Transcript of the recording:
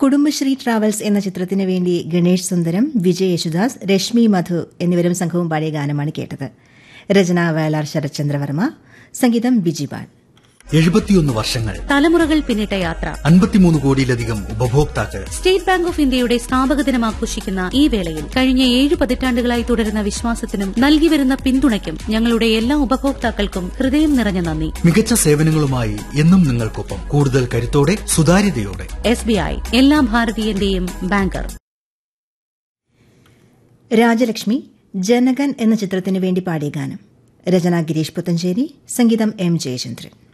Kudumbashree travels എന്ന ചിത്രത്തിന് വേണ്ടി ഗണേഷ് സുന്ദരം വിജയ് യേശുദാസ് രശ്മി മധു എന്നിവരും സംഘവും പാടിയ ഗാനമാണ് കേട്ടത് രചന വയലാർ ശരത്ചന്ദ്രവർമ്മ സംഗീതം ബിജിപാൽ എഴുപത്തിയൊന്ന് വർഷങ്ങൾ തലമുറകൾ പിന്നിട്ട യാത്ര അൻപത്തിമൂന്ന് കോടിയിലധികം ഉപഭോക്താക്കൾ സ്റ്റേറ്റ് ബാങ്ക് ഓഫ് ഇന്ത്യയുടെ സ്ഥാപക ദിനം ആഘോഷിക്കുന്ന ഈ വേളയിൽ കഴിഞ്ഞ ഏഴ് പതിറ്റാണ്ടുകളായി തുടരുന്ന വിശ്വാസത്തിനും നൽകിവരുന്ന പിന്തുണയ്ക്കും ഞങ്ങളുടെ എല്ലാ ഉപഭോക്താക്കൾക്കും ഹൃദയം നിറഞ്ഞ നന്ദി മികച്ച സേവനങ്ങളുമായി എന്നും നിങ്ങൾക്കൊപ്പം കൂടുതൽ കരുത്തോടെ സുതാര്യതയോടെ എസ് ബി ഐ എല്ലാ ഭാരതീയന്റെയും ബാങ്കർ രാജലക്ഷ്മി ജനകൻ എന്ന ചിത്രത്തിന് വേണ്ടി പാടിയ ഗാനം രചന ഗിരീഷ് പുത്തഞ്ചേരി സംഗീതം എം ജയചന്ദ്രൻ